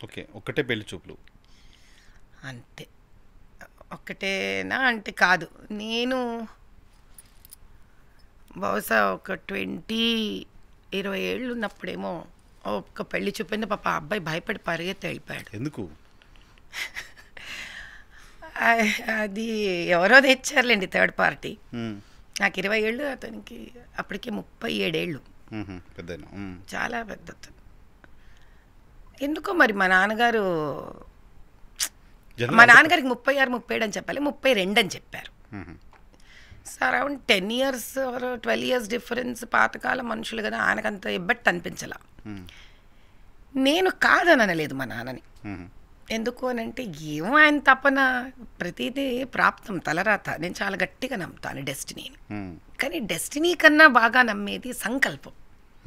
Okay ఒక్కటే పెళ్లి చూపులు అంతే ఒక్కటేనా అంటే కాదు నేను బహుశా ఒక ట్వంటీ ఇరవై ఏళ్ళు ఉన్నప్పుడేమో ఒక్క పెళ్లి చూపింది పాప ఆ అబ్బాయి భయపడి పరిగెత్తి వెళ్ళిపోయాడు ఎందుకు ఆ- అది ఎవరో తెచ్చారులేండి థర్డ్ పార్టీ మ్మ్. నాకు ఇరవై ఏళ్ళు అతనికి అప్పటికే ముప్పై ఏడేళ్ళు మ్మ్. పెద్దయినా మ్మ్. చాలా పెద్ద అతను. ఎందుకో మరి మా నాన్నగారు జనరల్ మా నాన్నగారికి ముప్పై ఆరు ముప్పై ఏడు అని చెప్పాలి ముప్పై రెండు అని చెప్పారు hmm. So around ten years or twelve years difference పాతకాల మనుషులు కదా ఆయనకంత ఇబ్బట్టి అనిపించాల మ్మ్. నేను కాదని అనలేదు మా నాన్నని మ్మ్. ఎందుకు అని అంటే ఏమో ఆయన తపన ప్రతిదీ ప్రాప్తం తలరాత నేను చాలా గట్టిగా నమ్ముతాను డెస్టినీని మ్మ్. కానీ డెస్టినీ కన్నా బాగా నమ్మేది సంకల్పం